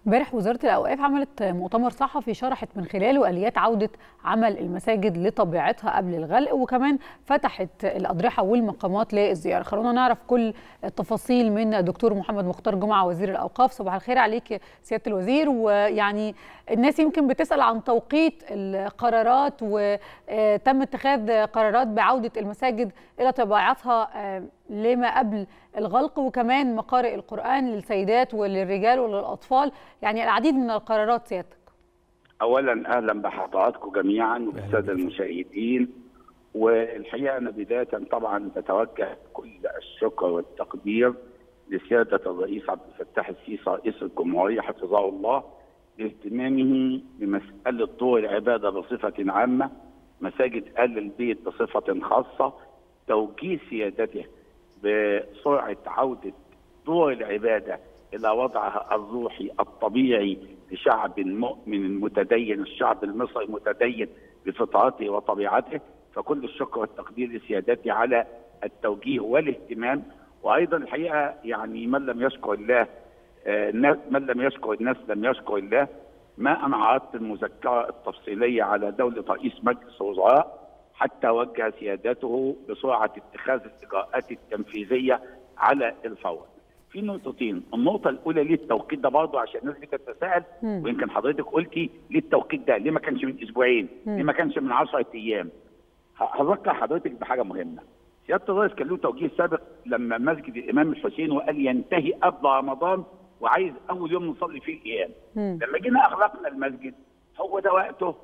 امبارح وزاره الاوقاف عملت مؤتمر صحفي شرحت من خلاله اليات عوده عمل المساجد لطبيعتها قبل الغلق وكمان فتحت الاضرحه والمقامات للزياره خلونا نعرف كل التفاصيل من الدكتور محمد مختار جمعه وزير الاوقاف صباح الخير عليك سياده الوزير ويعني الناس يمكن بتسال عن توقيت القرارات وتم اتخاذ قرارات بعوده المساجد الى طبيعتها لما قبل الغلق وكمان مقارئ القرآن للسيدات وللرجال وللأطفال يعني العديد من القرارات سيادتك أولا أهلا بحضراتكم جميعا والسادة المشاهدين والحقيقة أنا بداية طبعا بتوجه كل الشكر والتقدير لسيادة الرئيس عبد الفتاح السيسي رئيس الجمهورية حفظه الله لاهتمامه بمسألة دور العبادة بصفة عامة مساجد آل البيت بصفة خاصة توجيه سيادته بسرعه عوده دور العباده الى وضعها الروحي الطبيعي لشعب مؤمن متدين، الشعب المصري متدين بفطرته وطبيعته، فكل الشكر والتقدير لسيادتي على التوجيه والاهتمام، وايضا الحقيقه يعني من لم يشكر الله من لم يشكر الناس لم يشكر الله، ما انا عرضت المذكره التفصيليه على دوله رئيس مجلس الوزراء حتى وجه سيادته بسرعه اتخاذ الاجراءات التنفيذيه على الفور. في نقطتين، النقطه الاولى ليه التوقيت ده برضه عشان الناس بتتساءل ويمكن حضرتك قلتي ليه التوقيت ده؟ ليه ما كانش من اسبوعين؟ ليه ما كانش من 10 ايام؟ هذكر حضرتك بحاجه مهمه. سياده الرئيس كان له توجيه سابق لما مسجد الامام الحسين وقال ينتهي قبل رمضان وعايز اول يوم نصلي فيه الايام. لما جينا اغلقنا المسجد هو ده وقته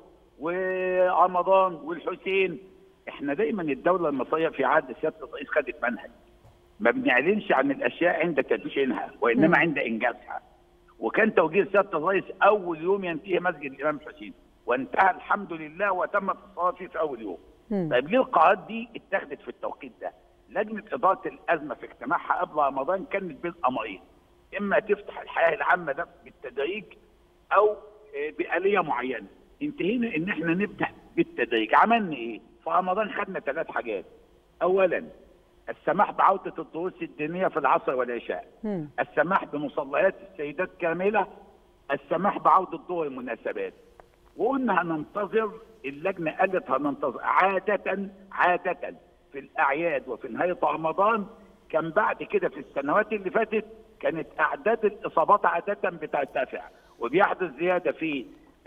ورمضان والحسين احنا دايما الدوله المصريه في عهد سياده الرئيس خدت منهج ما بنعلنش عن الاشياء عند تدشينها وانما م. عند انجازها وكان توجيه سياده الرئيس اول يوم ينتهي مسجد الامام الحسين وانتهى الحمد لله وتمت الصلاه فيه في اول يوم طيب ليه القرارات دي اتخذت في التوقيت ده؟ لجنه اداره الازمه في اجتماعها قبل رمضان كانت بين امرين اما تفتح الحياه العامه ده بالتدريج او باليه معينه انتهينا ان احنا نبدا بالتدريج عملنا ايه في رمضان خدنا ثلاث حاجات اولا السماح بعوده الدروس الدينيه في العصر والعشاء م. السماح بمصليات السيدات كامله السماح بعوده دور المناسبات وقلنا هننتظر اللجنه قالت هننتظر عاده عاده في الاعياد وفي نهايه رمضان كان بعد كده في السنوات اللي فاتت كانت اعداد الاصابات عاده بترتفع وبيحدث زياده في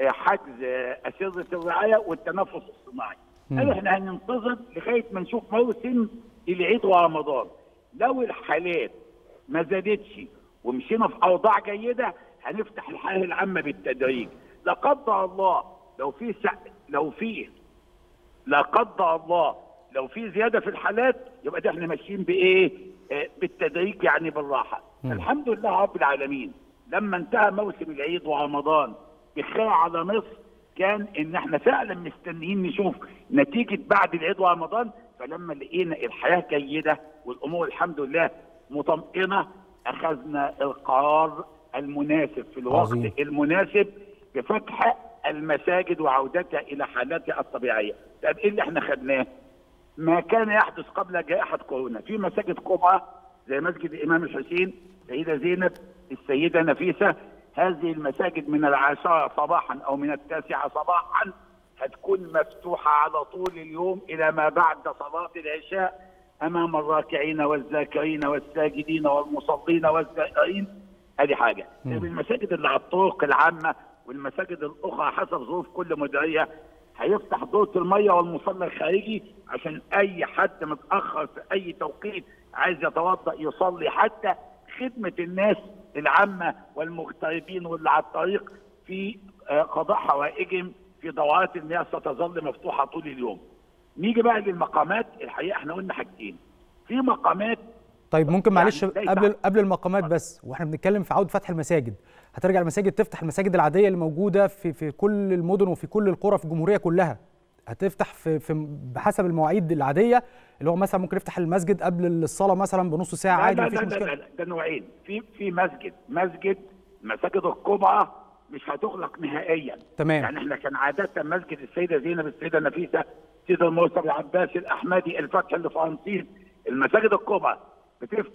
حجز اسره الرعايه والتنفس الصناعي. قالوا احنا هننتظر لغايه ما نشوف موسم العيد ورمضان. لو الحالات ما زادتش ومشينا في اوضاع جيده هنفتح الحياه العامه بالتدريج. لا قدر الله لو في سع... لو في لا قدر الله لو في زياده في الحالات يبقى ده احنا ماشيين بايه؟ آه بالتدريج يعني بالراحه. الحمد لله رب العالمين لما انتهى موسم العيد ورمضان بخير على مصر كان ان احنا فعلا مستنيين نشوف نتيجه بعد العيد ورمضان فلما لقينا الحياه جيده والامور الحمد لله مطمئنه اخذنا القرار المناسب في الوقت عظيم. المناسب بفتح المساجد وعودتها الى حالاتها الطبيعيه. طب ايه اللي احنا خدناه؟ ما كان يحدث قبل جائحه كورونا في مساجد كبرى زي مسجد الامام الحسين السيده زينب السيده نفيسه هذه المساجد من العاشرة صباحا أو من التاسعة صباحا هتكون مفتوحة على طول اليوم إلى ما بعد صلاة العشاء أمام الراكعين والذاكرين والساجدين والمصلين والزائرين هذه حاجة المساجد اللي على الطرق العامة والمساجد الأخرى حسب ظروف كل مديرية هيفتح دورة المية والمصلى الخارجي عشان أي حد متأخر في أي توقيت عايز يتوضأ يصلي حتى خدمة الناس العامة والمغتربين واللي على الطريق في قضاء حوائجهم في دورات المياه ستظل مفتوحة طول اليوم. نيجي بقى للمقامات الحقيقة احنا قلنا حاجتين. في مقامات طيب ممكن معلش يعني قبل قبل المقامات بس واحنا بنتكلم في عوده فتح المساجد هترجع المساجد تفتح المساجد العاديه اللي موجوده في في كل المدن وفي كل القرى في الجمهوريه كلها هتفتح في, في بحسب المواعيد العاديه اللي هو مثلا ممكن يفتح المسجد قبل الصلاه مثلا بنص ساعه لا عادي لا مفيش لا مشكله لا لا ده نوعين في في مسجد مسجد مساجد القبعه مش هتغلق نهائيا تمام يعني احنا كان عاده مسجد السيده زينب السيده نفيسه السيده الموسى العباسي الاحمدي الفتح اللي في انصير المساجد الكبرى بتفتح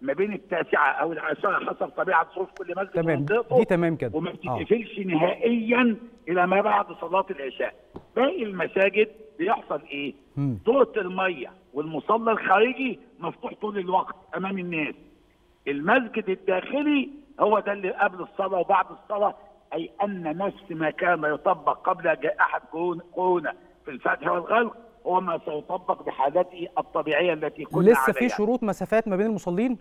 ما بين التاسعه او العاشره حسب طبيعه ظروف كل مسجد تمام ومنطقته دي تمام كده وما آه. بتتقفلش نهائيا الى ما بعد صلاه العشاء باقي المساجد بيحصل ايه مم. دورة الميه والمصلى الخارجي مفتوح طول الوقت امام الناس المسجد الداخلي هو ده اللي قبل الصلاه وبعد الصلاه اي ان نفس ما كان يطبق قبل جائحه كورونا كورونا في الفتح والغلق هو ما سيطبق بحالته الطبيعيه التي كنا لسه في عليها. شروط مسافات ما بين المصلين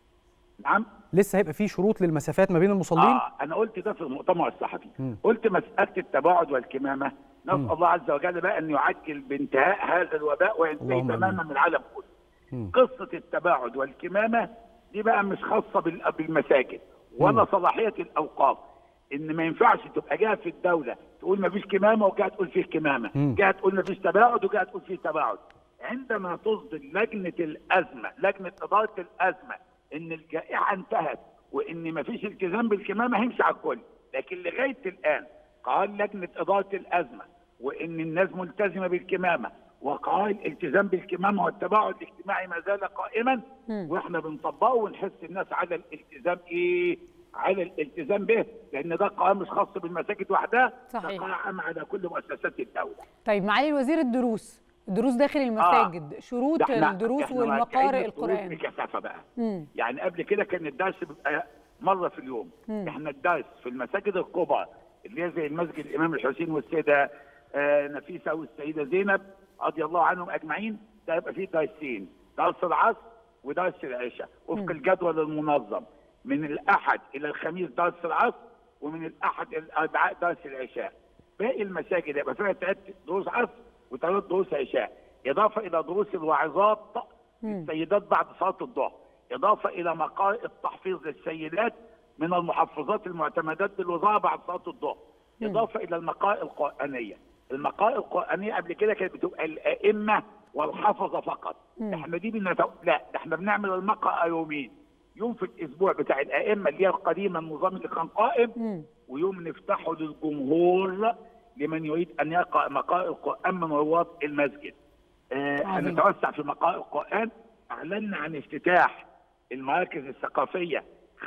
نعم لسه هيبقى في شروط للمسافات ما بين المصلين آه انا قلت ده في المؤتمر الصحفي مم. قلت مساله التباعد والكمامه نسال الله عز وجل بقى ان يعجل بانتهاء هذا الوباء وينتهي اللهم تماما آمين. من العالم كله مم. قصه التباعد والكمامه دي بقى مش خاصه بال- بالمساجد ولا صلاحيه الاوقاف ان ما ينفعش تبقى جهه في الدوله تقول ما فيش كمامه وجهه تقول فيه كمامه مم. جهه تقول ما فيش تباعد وجهه تقول فيه تباعد عندما تصدر لجنه الازمه لجنه اداره الازمه ان الجائحه انتهت وان ما فيش التزام بالكمامه هيمشي على الكل لكن لغايه الان قال لجنه اداره الازمه وان الناس ملتزمه بالكمامه وقال الالتزام بالكمامه والتباعد الاجتماعي ما زال قائما واحنا بنطبقه ونحس الناس على الالتزام ايه؟ على الالتزام به لان ده قائم مش خاص بالمساجد وحدها صحيح. ده قائم على كل مؤسسات الدوله طيب معالي الوزير الدروس الدروس داخل المساجد شروط ده احنا- الدروس احنا والمقارئ راجعين الدروس القرآن بكثافه بقى مم. يعني قبل كده كان الدرس بيبقى مره في اليوم مم. احنا الدرس في المساجد الكبرى اللي هي زي المسجد الامام الحسين والسيده آه نفيسه والسيده زينب رضي الله عنهم اجمعين ده يبقى فيه درسين درس العصر ودرس العشاء وفق الجدول المنظم من الاحد الى الخميس درس العصر ومن الاحد الى الاربعاء درس العشاء باقي المساجد يبقى فيها ثلاث دروس عصر وثلاث دروس عشاء اضافه الى دروس الواعظات السيدات بعد صلاه الظهر اضافه الى مقارئ التحفيظ للسيدات من المحفظات المعتمدات بالوزاره بعد صلاه الظهر اضافه الى المقارئ القرانيه المقارئ القرانيه قبل كده كانت بتبقى الائمه والحفظه فقط احنا دي بنتو... لا ده احنا بنعمل المقرأ يومين يوم في الاسبوع بتاع الائمه اللي هي القديمه النظام اللي كان قائم مم. ويوم نفتحه للجمهور لمن يريد ان يقرا مقارئ القران من رواد المسجد. آه عظيم. هنتوسع في مقارئ القران اعلنا عن افتتاح المراكز الثقافيه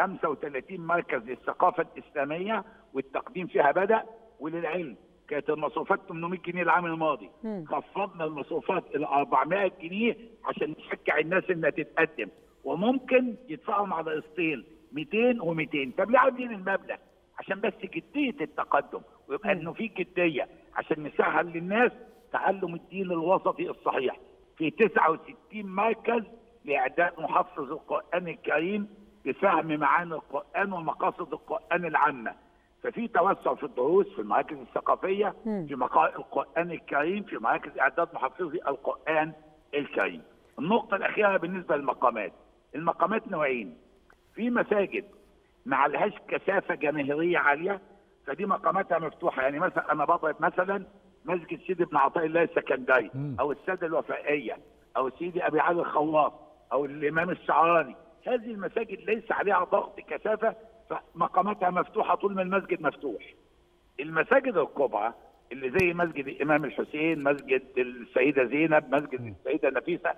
35 مركز للثقافه الاسلاميه والتقديم فيها بدا وللعلم كانت المصروفات 800 جنيه العام الماضي مم. خفضنا المصروفات الى 400 جنيه عشان نشجع الناس انها تتقدم وممكن يدفعهم على قسطين 200 و200 طب ليه عاملين المبلغ؟ عشان بس جديه التقدم ويبقى انه في جديه عشان نسهل للناس تعلم الدين الوسطي الصحيح في 69 مركز لاعداد محفظ القران الكريم بفهم معاني القران ومقاصد القران العامه ففي توسع في الدروس في المراكز الثقافيه مم. في مقارئ القران الكريم في مراكز اعداد محفظي القران الكريم النقطه الاخيره بالنسبه للمقامات المقامات نوعين في مساجد ما عليهاش كثافه جماهيريه عاليه فدي مقاماتها مفتوحه يعني مثلا انا بضرب مثلا مسجد سيدي بن عطاء الله السكندري مم. او الساده الوفائيه او سيدي ابي علي الخواص او الامام الشعراني هذه المساجد ليس عليها ضغط كثافه فمقاماتها مفتوحه طول ما المسجد مفتوح المساجد الكبرى اللي زي مسجد الامام الحسين مسجد السيده زينب مسجد السيده نفيسه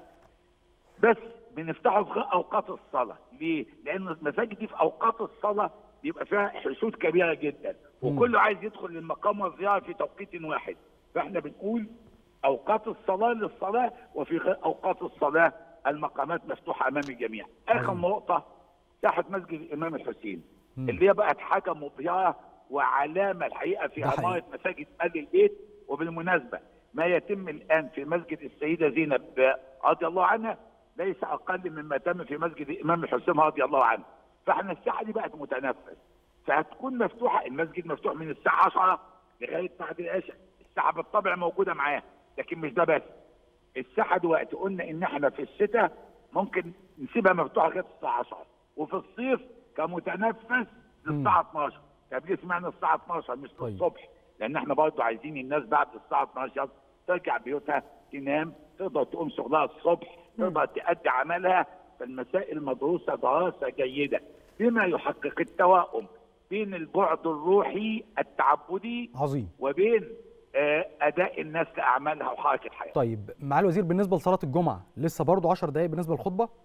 بس بنفتحه في اوقات الصلاه ليه لان المساجد دي في اوقات الصلاه بيبقى فيها حشود كبيره جدا وكله عايز يدخل للمقام والزياره في توقيت واحد فاحنا بنقول اوقات الصلاه للصلاه وفي غير اوقات الصلاه المقامات مفتوحه امام الجميع اخر نقطه ساحه مسجد الامام الحسين اللي هي بقت حاجه مبهره وعلامه الحقيقه في ده حقيقي. عماره مساجد ال البيت وبالمناسبه ما يتم الان في مسجد السيده زينب رضي الله عنها ليس اقل مما تم في مسجد الامام الحسين رضي الله عنه فاحنا الساحه دي بقت متنفس فهتكون مفتوحه المسجد مفتوح من الساعه 10 لغايه بعد العشاء الساعه بالطبع موجوده معاه لكن مش ده بس الساعه دلوقتي قلنا ان احنا في الشتاء ممكن نسيبها مفتوحه لغايه الساعه 10 وفي الصيف كمتنفس للساعه 12 طب ليه سمعنا الساعه 12 مش طيب. الصبح لان احنا برضه عايزين الناس بعد الساعه 12 ترجع بيوتها تنام تقدر تقوم شغلها الصبح تقدر تأدي عملها فالمسائل مدروسه دراسه جيده بما يحقق التوائم بين البعد الروحي التعبدي عظيم وبين آه، اداء الناس لاعمالها وحركه حياتها طيب معالي الوزير بالنسبه لصلاه الجمعه لسه برضه 10 دقائق بالنسبه للخطبه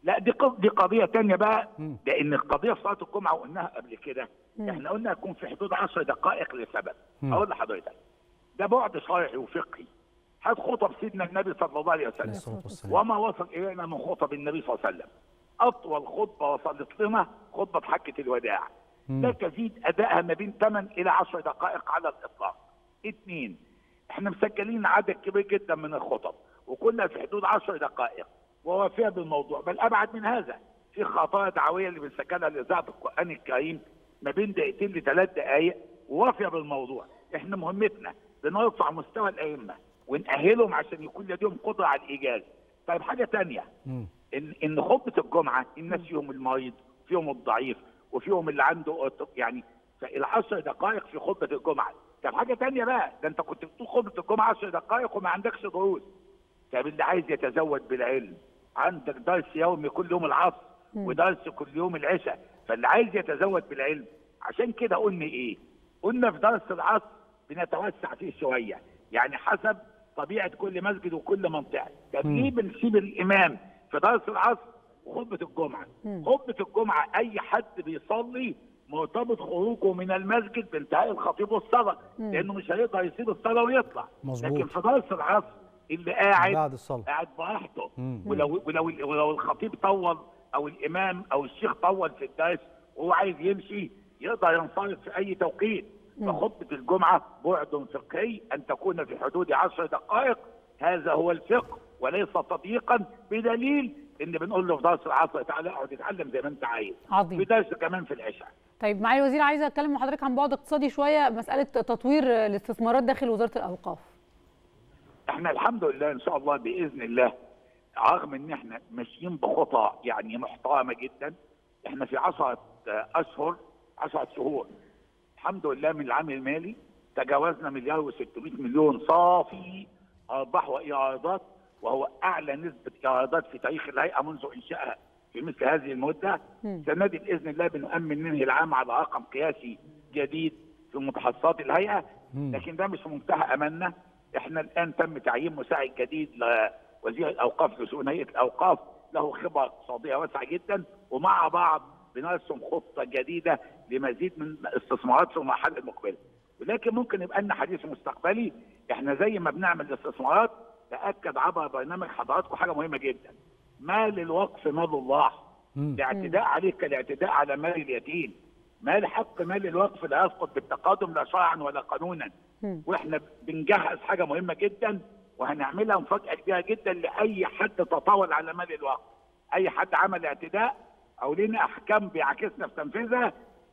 لا دي دي قضيه ثانيه بقى لان القضيه في صلاه الجمعه قلناها قبل كده احنا قلنا يكون في حدود 10 دقائق لسبب اقول لحضرتك ده بعد شرعي وفقهي هات خطب سيدنا النبي صلى الله عليه وسلم وما وصل الينا من خطب النبي صلى الله عليه وسلم اطول خطبه وصلت لنا خطبه حجه الوداع لا تزيد ادائها ما بين 8 الى 10 دقائق على الاطلاق اثنين احنا مسجلين عدد كبير جدا من الخطب وكلها في حدود 10 دقائق ووافيه بالموضوع بل ابعد من هذا في خطايا دعويه اللي بنسجلها لاذاعه القران الكريم ما بين دقيقتين لثلاث دقائق ووافيه بالموضوع احنا مهمتنا بنرفع مستوى الائمه ونأهلهم عشان يكون لديهم قدره على الايجاز طيب حاجه ثانيه ان ان خطبه الجمعه الناس فيهم المريض فيهم الضعيف وفيهم اللي عنده يعني العشر دقائق في خطبه الجمعه طب حاجه ثانيه بقى ده انت كنت بتقول خطبه الجمعه 10 دقائق وما عندكش دروس طب اللي عايز يتزود بالعلم عندك درس يومي كل يوم العصر ودرس كل يوم العشاء فاللي عايز يتزود بالعلم عشان كده قلنا ايه قلنا في درس العصر بنتوسع فيه شويه يعني حسب طبيعه كل مسجد وكل منطقه طب ليه بنسيب الامام في درس العصر وخطبه الجمعه خطبه الجمعه اي حد بيصلي مرتبط خروجه من المسجد بانتهاء الخطيب والصلاه لانه مش هيقدر يسيب الصلاه ويطلع مظبوط. لكن في درس العصر اللي قاعد بعد الصلاة. قاعد براحته ولو ولو ولو الخطيب طول او الامام او الشيخ طول في الدرس وهو عايز يمشي يقدر ينصرف في اي توقيت فخطبه الجمعه بعد فقهي ان تكون في حدود عشر دقائق هذا هو الفقه وليس تضييقا بدليل ان بنقول له في درس العصر تعالى اقعد اتعلم زي ما انت عايز عظيم. في درس كمان في العشاء طيب معالي الوزير عايزه اتكلم مع حضرتك عن بعد اقتصادي شويه مساله تطوير الاستثمارات داخل وزاره الاوقاف احنا الحمد لله ان شاء الله باذن الله رغم ان احنا ماشيين بخطى يعني محترمه جدا احنا في 10 اشهر 10 شهور الحمد لله من العام المالي تجاوزنا مليار و600 مليون صافي ارباح وايرادات وهو اعلى نسبه ايرادات في تاريخ الهيئه منذ انشائها في مثل هذه المده السنه دي باذن الله بنؤمن ننهي العام على رقم قياسي جديد في متخصصات الهيئه لكن ده مش منتهى املنا احنا الان تم تعيين مساعد جديد لوزير الاوقاف لشؤون هيئه الاوقاف له خبره اقتصاديه واسعه جدا ومع بعض بنرسم خطه جديده لمزيد من الاستثمارات في المرحله المقبله ولكن ممكن يبقى لنا حديث مستقبلي احنا زي ما بنعمل الاستثمارات تاكد عبر برنامج حضراتكم حاجه مهمه جدا مال الوقف مال الله الاعتداء عليه كالاعتداء على مال اليتيم مال حق مال الوقف لا يسقط بالتقادم لا شرعا ولا قانونا واحنا بنجهز حاجه مهمه جدا وهنعملها مفاجاه كبيره جدا لاي حد تطاول على مال الوقف اي حد عمل اعتداء او لنا احكام بيعاكسنا في تنفيذها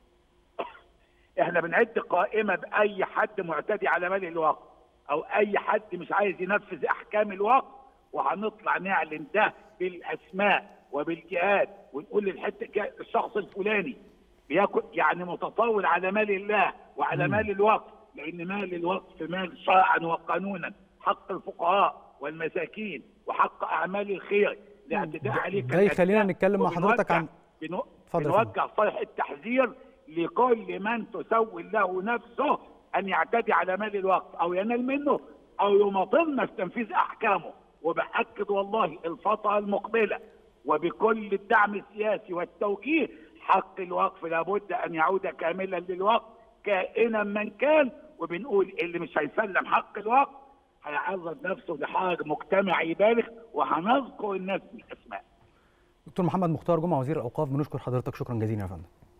احنا بنعد قائمه باي حد معتدي على مال الوقف او اي حد مش عايز ينفذ احكام الوقف وهنطلع نعلن ده بالاسماء وبالجهات ونقول للحته الشخص الفلاني بياكل يعني متطاول على مال الله وعلى مال الوقف لان مال الوقف مال شرعا وقانونا حق الفقراء والمساكين وحق اعمال الخير الاعتداء عليه ده يخلينا نتكلم مع حضرتك عن بنو... بنوجه صيحه التحذير لكل من تسول له نفسه ان يعتدي على مال الوقف او ينال منه او يماطلنا في تنفيذ احكامه وباكد والله الفتره المقبله وبكل الدعم السياسي والتوجيه حق الوقف لابد ان يعود كاملا للوقف كائنا من كان وبنقول اللي مش هيسلم حق الوقف هيعرض نفسه لحرج مجتمعي بالغ وهنذكر الناس بالاسماء. دكتور محمد مختار جمعه وزير الاوقاف بنشكر حضرتك شكرا جزيلا يا فندم.